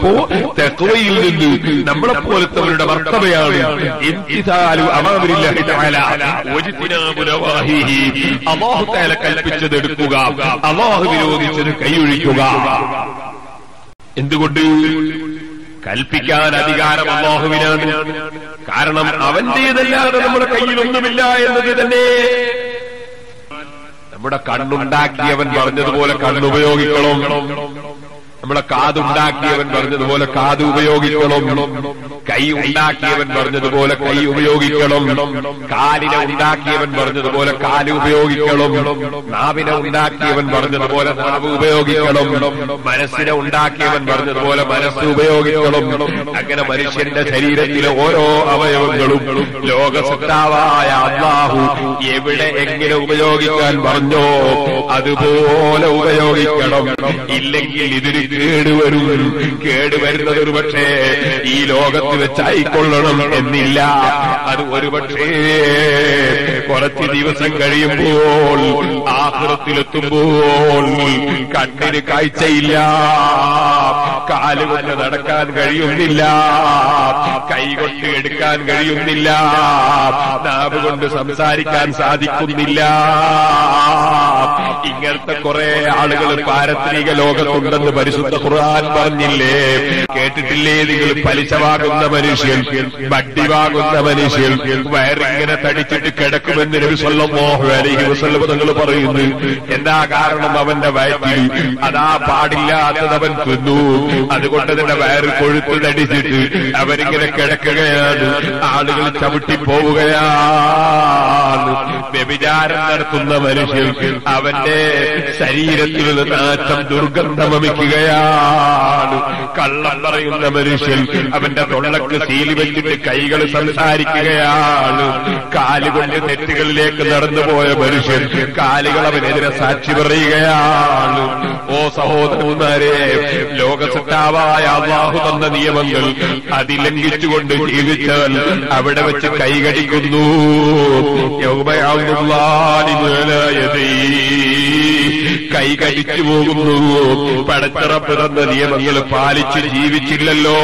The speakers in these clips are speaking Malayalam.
അപ്പോ തെക്കുവയിൽ നിന്ന് നമ്മളെ പോലത്തവരുടെ വർത്തമയാണ് ഇംതിസാലു അമാമിരില്ലാഹി തആല വജ്തിനാബു നവാഹിഹി അല്ലാഹു തആല കൽപ്പിച്ചത് എടുക്കുക അല്ലാഹു വിരോധിച്ചത് കൈയൊഴിക്കുക എന്തുകൊണ്ട് കൽപ്പിക്കാൻ അധികാരം അള്ളാഹുവിനാണ് കാരണം അവന്റേതല്ലാതെ നമ്മുടെ കയ്യിൽ ഒന്നുമില്ല എന്നത് തന്നെ നമ്മുടെ കണ്ണുണ്ടാക്കിയവൻ പറഞ്ഞതുപോലെ കണ്ണുപയോഗിക്കണം നമ്മളെ കാതുണ്ടാക്കിയവൻ പറഞ്ഞതുപോലെ കാത് ഉപയോഗിക്കണം കൈ ഉണ്ടാക്കിയവൻ പറഞ്ഞതുപോലെ കൈ ഉപയോഗിക്കണം കാലിനെ ഉണ്ടാക്കിയവൻ പറഞ്ഞതുപോലെ കാല് ഉപയോഗിക്കണം നാവിനെ ഉണ്ടാക്കിയവൻ പറഞ്ഞതുപോലെ നാവ് ഉപയോഗിക്കണം മനസ്സിനെ ഉണ്ടാക്കിയവൻ പറഞ്ഞതുപോലെ മനസ്സ് ഉപയോഗിക്കണം അങ്ങനെ മനുഷ്യന്റെ ശരീരത്തിലെ ഓരോ അവയവങ്ങളും ലോകസത്താവായ അള്ളാഹു എവിടെ എങ്ങനെ ഉപയോഗിക്കാൻ പറഞ്ഞോ അതുപോലെ ഉപയോഗിക്കണം ഇല്ലെങ്കിൽ ഇതിന് കേടുവരും കേടുവരുന്നത് ഒരു പക്ഷേ ഈ ലോകത്ത് വെച്ചായിക്കൊള്ളണം എന്നില്ല അത് ഒരു പക്ഷേ കുറച്ച് ദിവസം കഴിയുമ്പോൾ ആഹൃത്തിലെത്തുമ്പോൾ കണ്ണിന് കാഴ്ചയില്ല കാലുകൊണ്ട് നടക്കാൻ കഴിയുന്നില്ല കൈകൊണ്ട് എടുക്കാൻ കഴിയുന്നില്ല നാവ് കൊണ്ട് സംസാരിക്കാൻ സാധിക്കുന്നില്ല ഇങ്ങനത്തെ കുറെ ആളുകൾ പാരത്രിക ലോകത്തുണ്ടെന്ന് പരിശുദ്ധ ഖുർആൻ പറഞ്ഞില്ലേ കേട്ടിട്ടില്ലേ നിങ്ങൾ പലിശ വാങ്ങുന്ന മനുഷ്യൻ വട്ടി വാങ്ങുന്ന മനുഷ്യൻ വയറിങ്ങനെ തടിച്ചിട്ട് കിടക്കുമെന്ന് നബി സല്ലല്ലാഹു അലൈഹി വസല്ലം തങ്ങൾ പറയുന്നു എന്താ കാരണം അവന്റെ വയറ്റിൽ അതാ പാടില്ലാത്തത് അവൻ തിന്നു അതുകൊണ്ട് തന്നെ വയറ് കൊഴുത്ത് തടിച്ചിട്ട് അവരിങ്ങനെ കിടക്കുകയാണ് ആളുകൾ ചവിട്ടി പോവുകയാണ് വ്യഭിചാരം നടത്തുന്ന മനുഷ്യൻ അവന്റെ ശരീരത്തിൽ നിന്ന് നാറ്റം ദുർഗന്ധമമിക്കുകയാണ് കള്ളം പറയുന്ന മനുഷ്യൻ അവന്റെ തൊള്ളക്ക് സീലി വെച്ചിട്ട് കൈകൾ സംസാരിക്കുകയാണ് കാലുകൊണ്ട് തെറ്റുകളിലേക്ക് നടന്നുപോയ മനുഷ്യൻ കാലുകൾ അവനെതിരെ സാക്ഷി പറയുകയാണ് ഓ സഹോദരന്മാരെ ലോകസത്താവായ അള്ളാഹു തന്ന നിയമങ്ങൾ അതിലംഘിച്ചുകൊണ്ട് ജീവിച്ചാൽ അവിടെ വെച്ച് കൈകടിക്കുന്നു കൈ കടിച്ചു പോകുന്നു പടച്ചിറപ്പ് തന്ന നിയമങ്ങൾ പാലിച്ച് ജീവിച്ചില്ലല്ലോ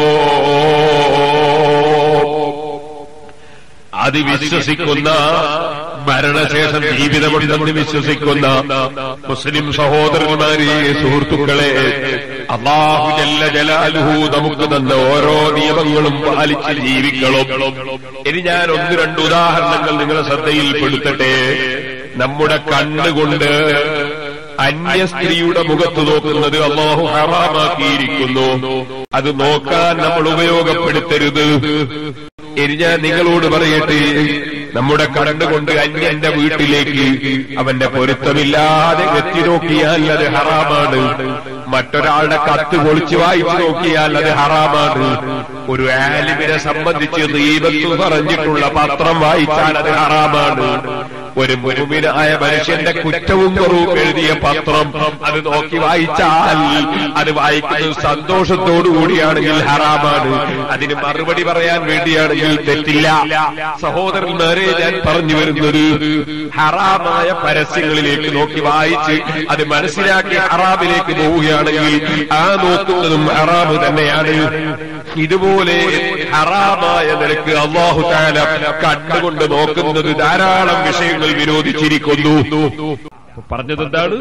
അത് വിശ്വസിക്കുന്ന മരണശേഷം ജീവിതമുണ്ടെന്ന് വിശ്വസിക്കുന്ന മുസ്ലിം സഹോദരന്മാരെ സുഹൃത്തുക്കളെ അള്ളാഹു ജല്ല ജലാലുഹു നമുക്ക് തന്ന ഓരോ നിയമങ്ങളും പാലിച്ച് ജീവിക്കണം ഇനി ഞാൻ ഒന്ന് രണ്ട് ഉദാഹരണങ്ങൾ നിങ്ങളെ ശ്രദ്ധയിൽപ്പെടുത്തട്ടെ നമ്മുടെ കണ്ണുകൊണ്ട് അന്യ സ്ത്രീയുടെ മുഖത്ത് നോക്കുന്നത് അള്ളാഹു ഹറാമാക്കിയിരിക്കുന്നു അത് നോക്കാൻ നമ്മൾ ഉപയോഗപ്പെടുത്തരുത് ഇനി ഞാൻ നിങ്ങളോട് പറയട്ടെ നമ്മുടെ കണ്ടുകൊണ്ട് അന്യന്റെ വീട്ടിലേക്ക് അവന്റെ പൊരുത്തമില്ലാതെ എത്തി നോക്കിയാൽ അത് ഹറാമാണ് മറ്റൊരാളുടെ കത്ത് പൊളിച്ചു വായിച്ചു നോക്കിയാൽ അത് ഹറാമാണ് ഒരു ആലിമിനെ സംബന്ധിച്ച് ദീപത്തു പറഞ്ഞിട്ടുള്ള പത്രം വായിച്ചാൽ അത് ഹറാമാണ് ഒരു മുരുമിനായ മനുഷ്യന്റെ കുറ്റവും കുറവും എഴുതിയ പത്രം അത് നോക്കി വായിച്ചാൽ അത് വായിക്കുന്നത് സന്തോഷത്തോടു കൂടിയാണെങ്കിൽ ഹറാമാണ് അതിന് മറുപടി പറയാൻ വേണ്ടിയാണെങ്കിൽ തെറ്റില്ല സഹോദരന്മാരെ ഞാൻ പറഞ്ഞു വരുന്നത് ഹറാമായ പരസ്യങ്ങളിലേക്ക് നോക്കി വായിച്ച് അത് മനസ്സിലാക്കി ഹറാമിലേക്ക് പോവുകയാണെങ്കിൽ ആ നോക്കുന്നതും ഹറാമ് തന്നെയാണ് ഇതുപോലെ ഹറാമായ നിലക്ക് അള്ളാഹു താല കണ്ടുകൊണ്ട് നോക്കുന്നത് ധാരാളം വിഷയങ്ങൾ വിരോധിച്ചിരിക്കുന്നു പറഞ്ഞത് എന്താണ്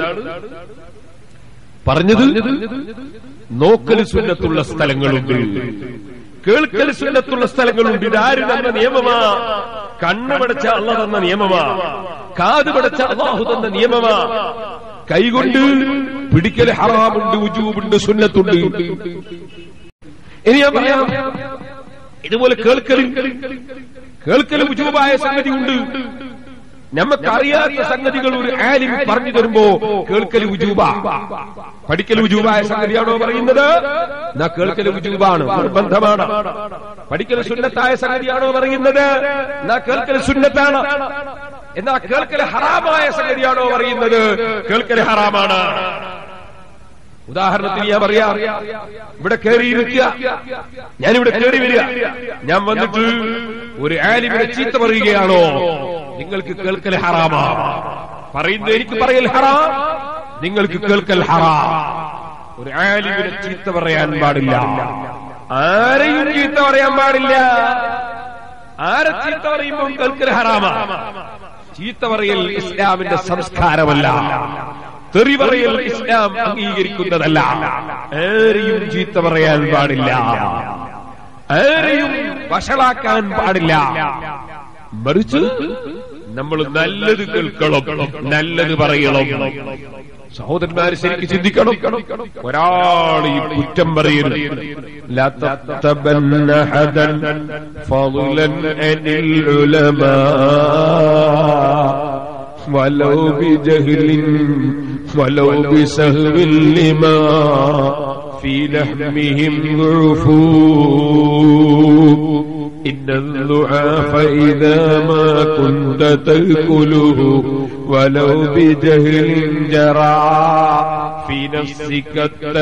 പറഞ്ഞത് നോക്കൽ സുന്നത്തുള്ള സ്ഥലങ്ങളുണ്ട് കേൾക്കൽ സുന്നത്തുള്ള സ്ഥലങ്ങളുണ്ട് ഇതാര് തന്ന നിയമമാ കണ്ണ് പടച്ച അള്ള തന്ന നിയമമാ കാത് പടച്ച അള്ളാഹു തന്ന നിയമമാ കൈകൊണ്ട് പിടിക്കൽ ഹറാമുണ്ട് ഉജൂബുണ്ട് സുന്നത്തുണ്ട് ഇനി ഞാൻ പറയാം ഇതുപോലെ കേൾക്കൽ കേൾക്കൽ ഉജൂബായ സംഗതി ഉണ്ട് നമുക്കറിയാത്ത സംഗതികൾ ഒരു ആലിം പറഞ്ഞു തരുമ്പോ കേൾക്കൽ ഉജൂബ പഠിക്കൽ ഉജൂബായ സംഗതിയാണോ പറയുന്നത് എന്നാ കേൾക്കൽ ഉജൂബാണ് നിർബന്ധമാണ് പഠിക്കൽ സുന്നത്തായ സംഗതിയാണോ പറയുന്നത് എന്നാ കേൾക്കൽ സുന്നത്താണ് എന്നാ കേൾക്കൽ ഹറാമായ സംഗതിയാണോ പറയുന്നത് കേൾക്കൽ ഹറാമാണ് ഉദാഹരണത്തിന് ഞാൻ പറയാം ഇവിടെ കയറിയിരിക്കുക ഞാനിവിടെ കയറി വരിക ഞാൻ വന്നിട്ട് ഒരു ആലിമിനെ ചീത്ത പറയുകയാണോ നിങ്ങൾക്ക് കേൾക്കൽ ഹറാമാ പറയുന്നത് എനിക്ക് പറയൽ ഹറാം നിങ്ങൾക്ക് കേൾക്കൽ ഹറാം ഒരു ആലിമിനെ ചീത്ത പറയാൻ പാടില്ല ആരെയും ചീത്ത പറയാൻ പാടില്ല ആരെ ചീത്ത പറയുമ്പോൾ കൽക്കര ഹറാമ ചീത്ത പറയൽ ഇസ്ലാമിന്റെ സംസ്കാരമല്ല തെറി പറയൽ ഇസ്ലാം അംഗീകരിക്കുന്നതല്ല ആരെയും ചീത്ത പറയാൻ പാടില്ല ആരെയും വഷളാക്കാൻ പാടില്ല മറിച്ച് നമ്മൾ നല്ലത് കേൾക്കണം നല്ലത് പറയണം സഹോദരന്മാര് ശരിക്കും ചിന്തിക്കണം ഒരാൾ ഈ കുറ്റം പറയരുത് لا تتبن أحدا فضلا عن العلماء ولو بجهل ولو بسهو لما في لحمهم ضعفوا إن الضعاف إذا ما كنت تأكله ولو بجهل جرى في نفسك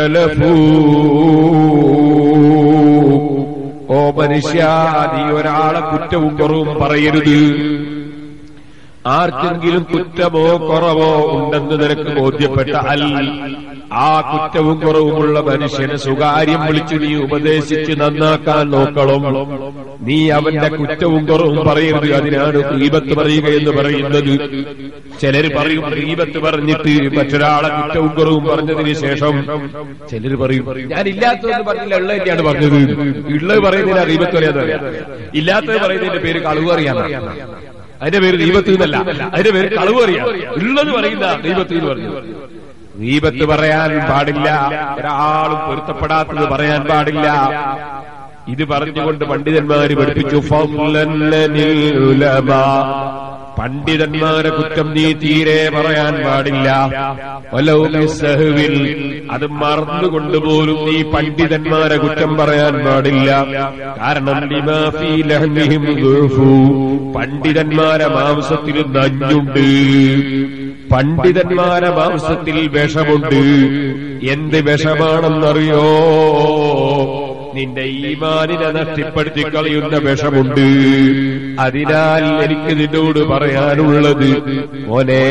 التلفو ഓ മനുഷ്യ നീ ഒരാളെ കുറ്റവും കുറവും പറയരുത് ആർക്കെങ്കിലും കുറ്റമോ കുറവോ ഉണ്ടെന്ന് നിനക്ക് ബോധ്യപ്പെട്ടാൽ ആ കുറ്റവും കുറവുമുള്ള മനുഷ്യനെ സ്വകാര്യം വിളിച്ചു നീ ഉപദേശിച്ച് നന്നാക്കാൻ നോക്കണം നീ അവന്റെ കുറ്റവും കുറവും പറയരുത് അതിനാണ് ദീപത്ത് പറയുക എന്ന് പറയുന്നത് ചിലർ പറയും ദീപത്ത് പറഞ്ഞിട്ട് മറ്റൊരാളെ കുറ്റവും കുറവും പറഞ്ഞതിന് ശേഷം ചിലർ പറയും ഞാൻ ഇല്ലാത്തതെന്ന് പറഞ്ഞില്ല ഉള്ളത് തന്നെയാണ് പറഞ്ഞത് ഉള്ളത് പറയുന്നതിനാ ദീപത്ത് പറയാന്ന് ഇല്ലാത്തത് പറയുന്നതിന്റെ പേര് കളവ് അറിയാൻ അതിന്റെ പേര് ദീപത്ത് എന്നല്ല അതിന്റെ പേര് കളവ് അറിയാം ഉള്ളത് പറയുന്ന ദീപത്ത് എന്ന് പറഞ്ഞു ദീപത്ത് പറയാൻ പാടില്ല ഒരാളും പൊരുത്തപ്പെടാത്തത് പറയാൻ പാടില്ല ഇത് പറഞ്ഞുകൊണ്ട് പണ്ഡിതന്മാര് പഠിപ്പിച്ചു ഫضലന്നനിൽ ഉലമാ. പണ്ഡിതന്മാരെ കുറ്റം നീ തീരെ പറയാൻ പാടില്ല വലൗ ബിസ്സഹ്വിൽ. അത് മറന്നുകൊണ്ടുപോലും നീ പണ്ഡിതന്മാരെ കുറ്റം പറയാൻ പാടില്ല കാരണം ലിമാ ഫീ ലഹ്മിഹിം ദുഅഫു. പണ്ഡിതന്മാരെ മാംസത്തിൽ നഞ്ഞുണ്ട് പണ്ഡിതന്മാരെ മാംസത്തിൽ വിഷമുണ്ട് എന്ത് വിഷമാണെന്നറിയോ നിന്റെ ഈമാനിനെ നഷ്ടപ്പെടുത്തി കളയുന്ന വിഷമുണ്ട് അതിനാൽ എനിക്ക് നിന്നോട് പറയാനുള്ളത് മോനെ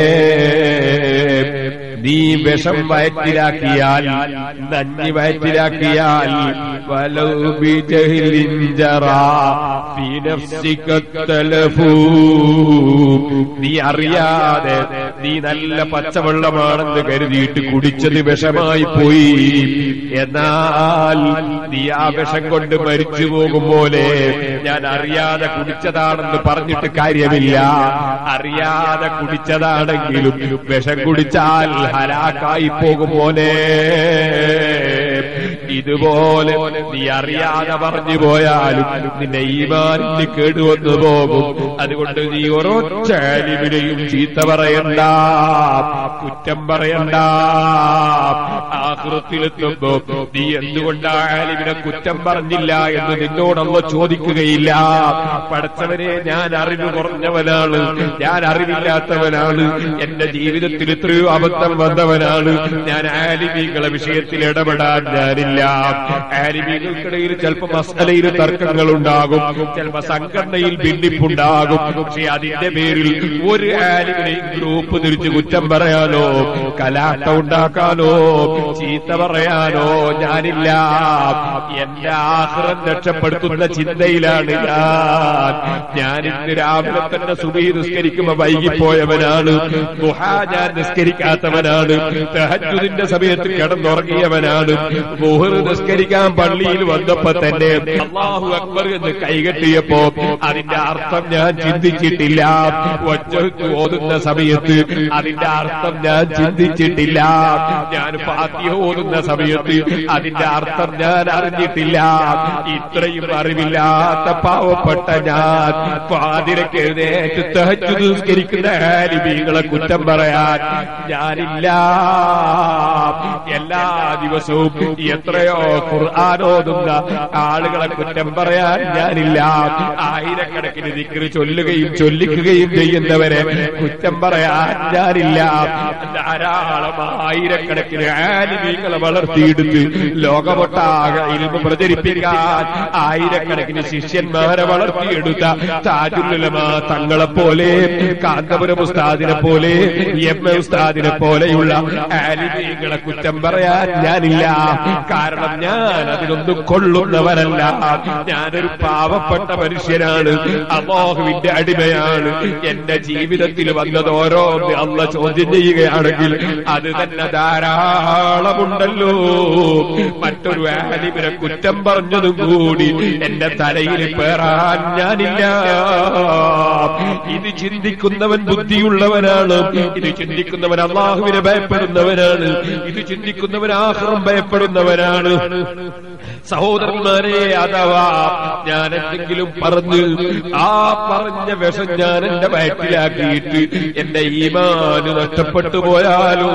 നീ വിഷം വയറ്റിലാക്കിയാൽ നഞ്ഞി വയറ്റിലാക്കിയാൽ വലൗ ബിജഹ്ലിൻ ജറാ ഫീ നഫ്സിക തലഫൂ. നീ അറിയാതെ നീ നല്ല പച്ചവെള്ളമാണെന്ന് കരുതിയിട്ട് കുടിച്ചത് വിഷമായി പോയി എന്നാൽ നീ ആ വിഷം കൊണ്ട് മരിച്ചു പോകും പോലെ ഞാൻ അറിയാതെ കുടിച്ചതാണെന്ന് പറഞ്ഞിട്ട് കാര്യമില്ല അറിയാതെ കുടിച്ചതാണെങ്കിലും വിഷം കുടിച്ചാൽ ഹലാക്കായി പോകും പോലെ ഇതുപോലെ നീ അറിയാതെ പറഞ്ഞു പോയാലും നിന്റെ ഈമാനിന് കേടുവന്നു പോകും അതുകൊണ്ട് നീ ഒരൊറ്റ ആലിമിനെയും ചീത്ത പറയണ്ട കുറ്റം പറയണ്ട ആകൃത്തിലെത്തുമ്പോ നീ എന്തുകൊണ്ട് ആ ആലിമിനെ കുറ്റം പറഞ്ഞില്ല എന്ന് നിന്നോടൊന്ന് ചോദിക്കുകയില്ല പഠിച്ചവനെ ഞാൻ അറിവ് കുറഞ്ഞവനാണ് ഞാൻ അറിവില്ലാത്തവനാണ് എന്റെ ജീവിതത്തിൽ എത്രയോ അബദ്ധം വന്നവനാണ് ഞാൻ ആലിമീകളെ വിഷയത്തിൽ ഇടപെടാൻ ഞാനില്ല ആലിമീകൾക്കിടയിൽ ചിലപ്പോ മസലയിൽ തർക്കങ്ങൾ ഉണ്ടാകും ചിലപ്പോ സംഘടനയിൽ ഭിന്നിപ്പുണ്ടാകും പക്ഷെ അതിന്റെ പേരിൽ ഒരു ആലിമിനെയും ഗ്രൂപ്പ് തിരിച്ച് കുറ്റം പറയാനോ കലാട്ട ഉണ്ടാക്കാനോ ചീത്ത പറയാനോ ഞാനില്ല എന്റെ ആഹ്റം രക്ഷപ്പെടുത്തുന്ന ചിന്തയിലാണ് ഞാൻ ഞാൻ ഇന്ന് രാവിലെ തന്നെ സുബി നിസ്കരിക്കുമ്പോ വൈകിപ്പോയവനാണ് ദുഹാ ഞാൻ നിസ്കരിക്കാത്തവനാണ് തഹജുദിന്റെ സമയത്ത് കിടന്നുറങ്ങിയവനാണ് ബുഹർ നിസ്കരിക്കാൻ പള്ളിയിൽ വന്നപ്പോ തന്നെ അള്ളാഹു അക്ബർ എന്ന് കൈകെട്ടിയപ്പോ അതിന്റെ അർത്ഥം ഞാൻ ചിന്തിച്ചിട്ടില്ല ഒറ്റക്ക് ഓതുന്ന സമയത്ത് അതിന്റെ അർത്ഥം ഞാൻ ചിന്തിച്ചിട്ടില്ല ഞാൻ ഫാത്തിഹ ഓതുന്ന സമയത്ത് അതിന്റെ അർത്ഥം ഞാൻ അറിഞ്ഞിട്ടില്ല ഇത്രയും അറിവില്ലാത്ത പാവപ്പെട്ട ഞാൻ പാതിരക്ക് എഴുന്നേറ്റ് തഹജ് നിസ്കരിക്കുന്ന ആലിമീങ്ങളെ കുറ്റം പറയാൻ ഞാനില്ല എല്ലാ ദിവസവും എത്ര എത്രയോ ഖുർആൻ ഓതുന്ന ആളുകളെ കുറ്റം പറയാൻ ഞാനില്ല ആയിരക്കണക്കിന് ദിക്റ് ചൊല്ലുകയും ചൊല്ലിക്കുകയും ചെയ്യുന്നവരെ കുറ്റം പറയാൻ ഞാനില്ല ധാരാളം ആയിരക്കണക്കിന് ആലിമീങ്ങളെ വളർത്തിയെടുത്ത് ലോകമൊട്ടാകെ ഇൽമ പ്രചരിപ്പിക്കാൻ ആയിരക്കണക്കിന് ശിഷ്യന്മാരെ വളർത്തിയെടുത്ത താജുലുലമ തങ്ങളെ പോലെ കാന്തപുരം ഉസ്താദിനെ പോലെ എം എ ഉസ്താദിനെ പോലെയുള്ള ആലിമീങ്ങളെ കുറ്റം പറയാൻ ഞാനില്ല കാരണം ഞാൻ അതിനൊന്നും കൊള്ളുന്നവരല്ല ഞാനൊരു പാവപ്പെട്ട മനുഷ്യനാണ് അമോഹുവിന്റെ അടിമയാണ് എന്റെ ജീവിതത്തിൽ വന്നത് ഓരോന്ന് അല്ല ചോദ്യം ചെയ്യുകയാണെങ്കിൽ അത് തന്നെ ധാരാളമുണ്ടല്ലോ മറ്റൊരു ആലിമിനെ കുറ്റം പറഞ്ഞതും കൂടി എന്റെ തലയിൽ പേറാൻ ഞാനില്ല ഇത് ചിന്തിക്കുന്നവൻ ബുദ്ധിയുള്ളവനാണ് ഇത് ചിന്തിക്കുന്നവൻ അള്ളാഹുവിനെ ഭയപ്പെടുന്നവനാണ് ഇത് ചിന്തിക്കുന്നവൻ ആഹ്റം ഭയപ്പെടുന്നവനാണ് സഹോദരന്മാരെ അഥവാ ഞാൻ എന്തെങ്കിലും പറഞ്ഞ് ആ പറഞ്ഞ വിഷം ഞാൻ എന്റെ വയറ്റിലാക്കിയിട്ട് എന്റെ ഈമാന് നഷ്ടപ്പെട്ടു പോയാലോ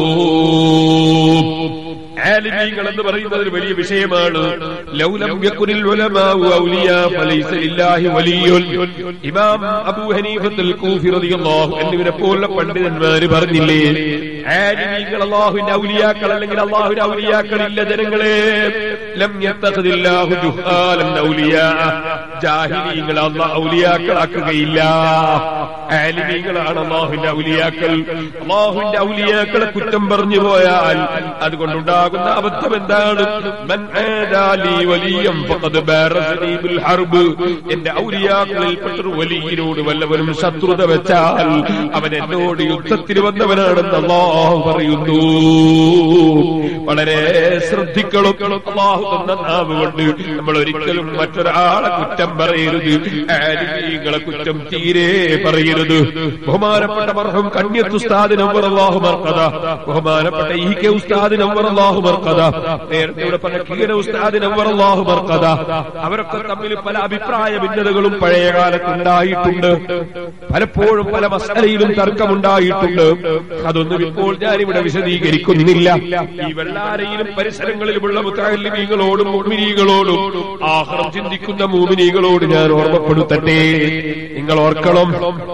ആലിമീങ്ങൾ എന്ന് പറയുന്നത് ഒരു വലിയ വിഷയമാണ് ലൗലം യകുനിൽ ഉലമാഉ ഔലിയാ ഫലൈസ ലില്ലാഹി വലിയുൻ ഇമാം അബൂ ഹനീഫത്തുൽ കൂഫി റളിയല്ലാഹു എന്നിവരെ പോലുള്ള പണ്ഡിതന്മാര് പറഞ്ഞില്ലേ ആലിമീങ്ങൾ അല്ലാഹുവിന്റെ ഔലിയാക്കൾ അല്ലെങ്കിൽ അല്ലാഹുവിന്റെ ഔലിയാക്കളില്ല ജനങ്ങളെ ലം യത്തഖിദില്ലാഹു ജുഹാലൻ ഔലിയാ ജാഹിലീങ്ങൾ അല്ലാഹു ഔലിയാക്കളാക്കുകയില്ല ആലിമീങ്ങളാണ് അള്ളാഹുവിന്റെ ഔലിയാക്കൾ അള്ളാഹുവിന്റെ ഔലിയാക്കളെ കുറ്റം പറഞ്ഞു പോയാൽ അതുകൊണ്ടുണ്ടാകുന്ന അബദ്ധം എന്താണ് മൻ ആദാലി വലിയം ഫഖദ് ബാറസനി ബിൽ ഹർബ് എന്റെ ഔലിയാക്കളിൽപ്പെട്ടൊരു വലിയനോട് വല്ലവനും ശത്രുത വെച്ചാൽ അവൻ എന്നോട് യുദ്ധത്തിന് വന്നവനാണെന്ന് അള്ളാഹു പറയുന്നു വളരെ ശ്രദ്ധിക്കണം അള്ളാഹു തന്ന നാവ് കൊണ്ട് നമ്മൾ ഒരിക്കലും മറ്റൊരാളെ കുറ്റം പറയരുത് ആലിമീങ്ങളെ കുറ്റം തീരെ പറയരുത് ബഹുമാനപ്പെട്ട മർഹം കന്യത്തുസ്താദിന് അള്ളാഹു മർക്കഥ ബഹുമാനപ്പെട്ട ഈ കെ ഉസ്താദിന് അള്ളാഹു മർക്കഥ നേരത്തെ ഇവിടെ പറഞ്ഞ കീര ഉസ്താദിന് അള്ളാഹു മർക്കഥ അവരൊക്കെ തമ്മിൽ പല അഭിപ്രായ ഭിന്നതകളും പഴയ കാലത്ത് ഉണ്ടായിട്ടുണ്ട് പലപ്പോഴും പല മസലയിലും തർക്കമുണ്ടായിട്ടുണ്ട് അതൊന്നും ഇപ്പോൾ ഞാനിവിടെ വിശദീകരിക്കുന്നില്ല ഈ വെള്ളാരയിലും പരിസരങ്ങളിലുമുള്ള മുത്താലിമീങ്ങളോടും മോമിനികളോടും ആഹ്റം ചിന്തിക്കുന്ന മോമിനികളോട് ഞാൻ ഓർമ്മപ്പെടുത്തട്ടെ നിങ്ങൾ ഓർക്കണം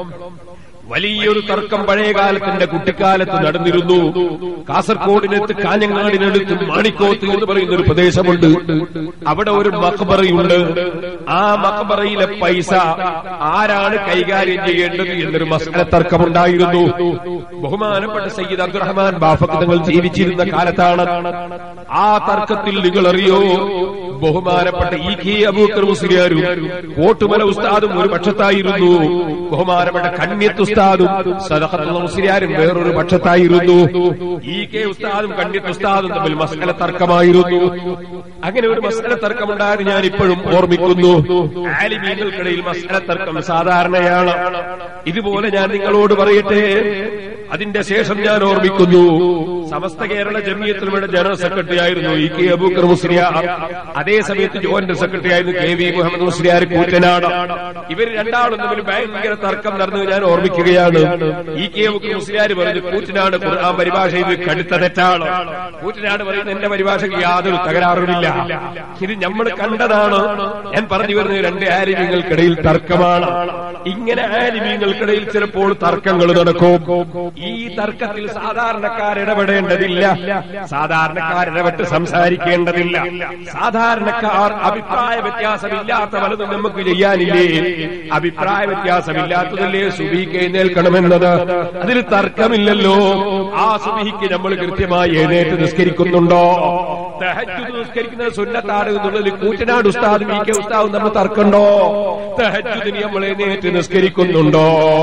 വലിയൊരു തർക്കം പഴയ കാലത്തിന്റെ കുട്ടിക്കാലത്ത് നടന്നിരുന്നു കാസർഗോഡിനടുത്ത് കാഞ്ഞങ്ങാടിനടുത്ത് മാണിക്കോത്ത് എന്ന് പറയുന്ന ഒരു പ്രദേശമുണ്ട് അവിടെ ഒരു മക്ബറയുണ്ട് ആ മക്ബറയിലെ പൈസ ആരാണ് കൈകാര്യം ചെയ്യേണ്ടത് എന്നൊരു മസാല തർക്കമുണ്ടായിരുന്നു ബഹുമാനപ്പെട്ട സയ്യിദ് അബ്ദുറഹ്മാൻ ബാഫക്ക് തങ്ങൾ ജീവിച്ചിരുന്ന കാലത്താണ് ആ തർക്കത്തിൽ നിങ്ങൾ അറിയോ ബഹുമാനപ്പെട്ട ഇ കെ അബൂക്കർ മുസ്ലിയാരും കോട്ടുമല ഉസ്താദും ഒരു പക്ഷത്തായിരുന്നു ബഹുമാനപ്പെട്ട കണ്യത്ത് ഉസ്താദും സദഖത്തുള്ള മുസ്ലിയാരും വേറൊരു പക്ഷത്തായിരുന്നു ഇ കെ ഉസ്താദും കണ്യത്ത് ഉസ്താദും തമ്മിൽ മസല തർക്കമായിരുന്നു അങ്ങനെ ഒരു മസല തർക്കമുണ്ടായത് ഞാൻ ഇപ്പോഴും ഓർമ്മിക്കുന്നു ആലിമീങ്ങൾക്കിടയിൽ മസല തർക്കം സാധാരണയാണ് ഇതുപോലെ ഞാൻ നിങ്ങളോട് പറയട്ടെ അതിന്റെ ശേഷം ഞാൻ ഓർമ്മിക്കുന്നു സമസ്ത കേരള ജമിയത്തിലുടെ ജനറൽ സെക്രട്ടറി ആയിരുന്നു ഇ കെ അബൂക്കർ മുസ്ലിയാർ അതേ സമയത്ത് ജോയിന്റ് സെക്രട്ടറി ആയിരുന്നു കെ വി മുഹമ്മദ് മുസ്ലിയാർ കൂറ്റനാട് ഇവർ രണ്ടാളും തമ്മിൽ ഭയങ്കര തർക്കം നടന്നത് ഞാൻ ഓർമ്മിക്കുകയാണ് ഇ കെ അബൂക്കർ മുസ്ലിയാർ പറഞ്ഞു കൂറ്റനാട് ഖുർആൻ പരിഭാഷ ഇത് കടുത്ത തെറ്റാണ് കൂറ്റനാട് പറയുന്നത് എന്റെ പരിഭാഷയ്ക്ക് യാതൊരു തകരാറുമില്ല ഇത് നമ്മൾ കണ്ടതാണ് ഞാൻ പറഞ്ഞു വരുന്നത് രണ്ട് ആലിമ്യങ്ങൾക്കിടയിൽ തർക്കമാണ് ഇങ്ങനെ ആലിമ്യങ്ങൾക്കിടയിൽ ചിലപ്പോൾ തർക്കങ്ങൾ നടക്കും ഈ തർക്കത്തിൽ സാധാരണക്കാർ ഇടപെടേണ്ടതില്ല സാധാരണക്കാർ ഇടപെട്ട് സംസാരിക്കേണ്ടതില്ല സാധാരണക്കാർ അഭിപ്രായ വ്യത്യാസമില്ലാത്ത പലതും നമുക്ക് ചെയ്യാനില്ലേ അഭിപ്രായ വ്യത്യാസമില്ലാത്തതല്ലേ സുബിക്ക് എഴുന്നേൽക്കണമെന്നത് അതിൽ തർക്കമില്ലല്ലോ ആ സുബിക്ക് നമ്മൾ കൃത്യമായി എഴുന്നേറ്റ് നിസ്കരിക്കുന്നുണ്ടോ തഹജ്ജുദ് നിസ്കരിക്കുന്നത് സുന്നത്താണ് എന്നുള്ളതിൽ കൂറ്റനാട് ഉസ്താദും ഈ കെ ഉസ്താദും നമ്മൾ തർക്കണ്ടോ തഹജ്ജുദിന് നമ്മൾ എഴുന്നേറ്റ് നിസ്കരിക്കുന്നുണ്ടോ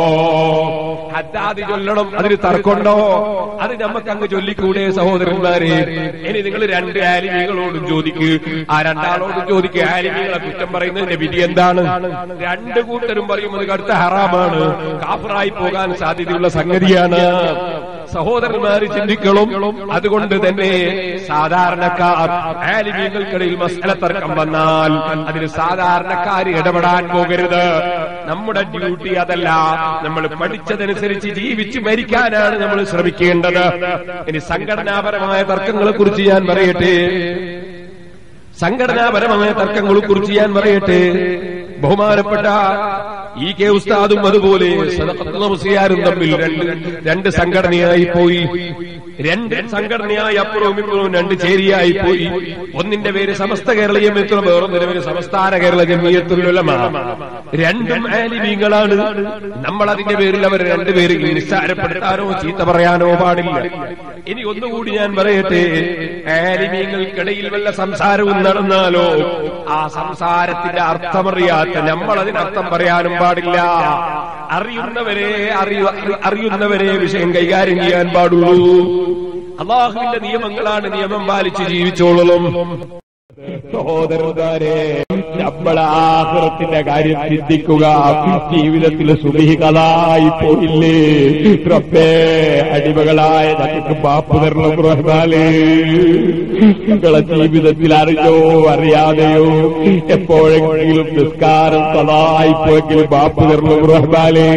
ഹദ്ദാദ് ചൊല്ലണം അതിന് തർക്കമുണ്ടോ അത് നമുക്ക് അങ്ങ് ചൊല്ലിക്കൂടെ സഹോദരന്മാരെ ഇനി നിങ്ങൾ രണ്ട് ആലിമികളോടും ചോദിക്ക് ആ രണ്ടാളോടും ചോദിക്കുക ആലിമികളെ കുറ്റം പറയുന്നതിന്റെ വിധി എന്താണ് രണ്ട് കൂട്ടരും പറയുന്നത് കടുത്ത ഹറാമാണ് കാഫറായി പോകാൻ സാധ്യതയുള്ള സംഗതിയാണ് സഹോദരന്മാര് ചിന്തിക്കണം അതുകൊണ്ട് തന്നെ സാധാരണക്കാർ ആലിമീങ്ങൾക്കിടയിൽ മസല തർക്കം വന്നാൽ അതിന് സാധാരണക്കാർ ഇടപെടാൻ പോകരുത് നമ്മുടെ ഡ്യൂട്ടി അതല്ല നമ്മൾ പഠിച്ചതനുസരിച്ച് ജീവിച്ച് മരിക്കാനാണ് നമ്മൾ ശ്രമിക്കേണ്ടത് ഇനി സംഘടനാപരമായ തർക്കങ്ങളെ കുറിച്ച് ഞാൻ പറയട്ടെ സംഘടനാപരമായ തർക്കങ്ങളെ കുറിച്ച് ഞാൻ പറയട്ടെ ബഹുമാനപ്പെട്ട ഈ കെ ഉസ്താദും അതുപോലെ സദഖത്തുൽ മുസ്ലിയാരും തമ്മിൽ രണ്ട് രണ്ട് സംഘടനയായി പോയി രണ്ട് സംഘടനയായി അപ്പുറവും ഇപ്പുറവും രണ്ട് ചേരിയായി പോയി ഒന്നിന്റെ പേര് സമസ്ത കേരള ജമിയത്തുൽ വേറൊന്നിന്റെ പേര് സംസ്ഥാന കേരള ജമിയത്തുൽ ഉലമ രണ്ടും ആലിമീങ്ങളാണ് നമ്മൾ അതിന്റെ പേരിൽ അവർ രണ്ടുപേരും നിസ്സാരപ്പെടുത്താനോ ചീത്ത പറയാനോ പാടില്ല ഇനി ഒന്നുകൂടി ഞാൻ പറയട്ടെ ആലിമീങ്ങൾക്കിടയിൽ വല്ല സംസാരവും നടന്നാലോ ആ സംസാരത്തിന്റെ അർത്ഥമറിയാത്ത നമ്മൾ അതിനർത്ഥം പറയാനും പാടില്ല അറിയുന്നവരെ അറിയു അറിയുന്നവരെ വിഷയം കൈകാര്യം ചെയ്യാൻ പാടുള്ളൂ അള്ളാഹുവിന്റെ നിയമങ്ങളാണ് നിയമം പാലിച്ച് ജീവിച്ചോളും സഹോദരന്മാരെ നമ്മൾ ആഹൃത്തിന്റെ കാര്യം ചിന്തിക്കുക ജീവിതത്തിൽ സുബിഹികളായി പോയില്ലേ റബ്ബേ അടിമകളായ ഞങ്ങൾക്ക് പാപ്പ് തരണം റഹ്മാലേ നിങ്ങളെ ജീവിതത്തിൽ അറിഞ്ഞോ അറിയാതെയോ എപ്പോഴെങ്കിലും നിസ്കാരം കലായി പോയെങ്കിലും പാപ്പ് തരണം റഹ്മാലേ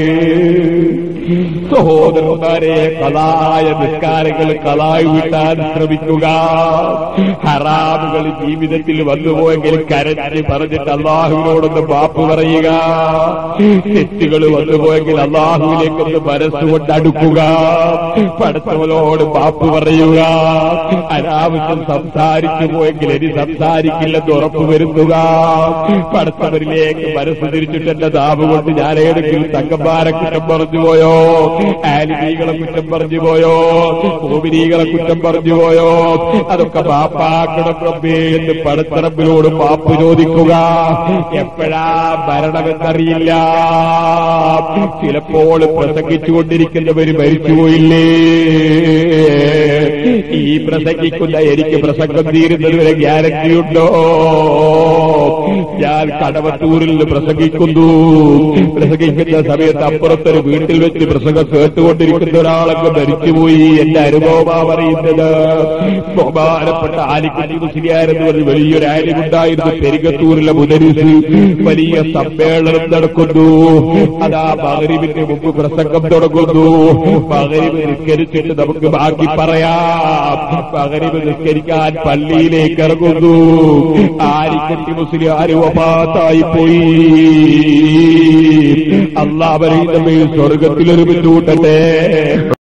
സഹോദരന്മാരെ കലായ നിസ്കാരങ്ങൾ കലായി വിട്ടാൻ ശ്രമിക്കുക ഹറാമുകൾ ജീവിതത്തിൽ വന്നുപോയെങ്കിൽ കരഞ്ഞ് പറഞ്ഞിട്ട് അള്ളാഹുവിനോടൊന്ന് മാപ്പ് പറയുക തെറ്റുകൾ വന്നുപോയെങ്കിൽ അള്ളാഹുവിലേക്കൊന്ന് മനസ്സുകൊണ്ട് അടുക്കുക പടച്ചവനോട് മാപ്പ് പറയുക അനാവശ്യം സംസാരിച്ചു പോയെങ്കിൽ ഇനി സംസാരിക്കില്ലെന്ന് ഉറപ്പ് വരുത്തുക പടച്ചവരിലേക്ക് മനസ്സ് തിരിച്ചിട്ട് എന്റെ നാവ് കൊണ്ട് ഞാൻ ഏതെങ്കിലും തങ്കന്മാരെ കുറ്റം പറഞ്ഞു പോയോ ആലിമീകളെ കുറ്റം പറഞ്ഞു പോയോ ഭൂമിനീകളെ കുറ്റം പറഞ്ഞു പോയോ അതൊക്കെ മാപ്പാക്കണം റബ്ബേ എന്ന് പടത്തറമ്പിനോട് മാപ്പ് ചോദിക്കുക എപ്പോഴാ മരണമെന്നറിയില്ല ചിലപ്പോൾ പ്രസംഗിച്ചുകൊണ്ടിരിക്കുന്നവര് മരിച്ചുപോയില്ലേ ഈ പ്രസംഗിക്കുന്ന എനിക്ക് പ്രസംഗം തീരുന്നത് വരെ ഗ്യാരണ്ടിയുണ്ടോ ഞാൻ കടവത്തൂരിൽ നിന്ന് പ്രസംഗിക്കുന്നു പ്രസംഗിക്കുന്ന സമയത്ത് അപ്പുറത്തൊരു വീട്ടിൽ വെച്ച് പ്രസംഗം കേട്ടുകൊണ്ടിരിക്കുന്ന ഒരാളൊക്കെ മരിച്ചുപോയി എന്റെ അനുഭവമാ പറയുന്നത് ബഹുമാനപ്പെട്ട ആലിക്കുട്ടി മുസ്ലിയാരെന്ന് പറഞ്ഞ് വലിയൊരു ആലിമുണ്ടായിരുന്നു പെരികത്തൂരിലെ മുതരിസ് വലിയ സമ്മേളനം നടക്കുന്നു അതാ മകരിവിന്റെ മുമ്പ് പ്രസംഗം തുടങ്ങുന്നു മകരിവ് നിസ്കരിച്ചിട്ട് നമുക്ക് ബാക്കി പറയാം മകരിവ് നിസ്കരിക്കാൻ പള്ളിയിലേക്ക് ഇറങ്ങുന്നു ആലിക്കുട്ടി മുസ്ലിം ആര് വപാത്തായി പോയി അള്ളാഹ് അവരെ നമ്മെ സ്വർഗത്തിൽ ഒരുമിച്ച് കൂട്ടട്ടെ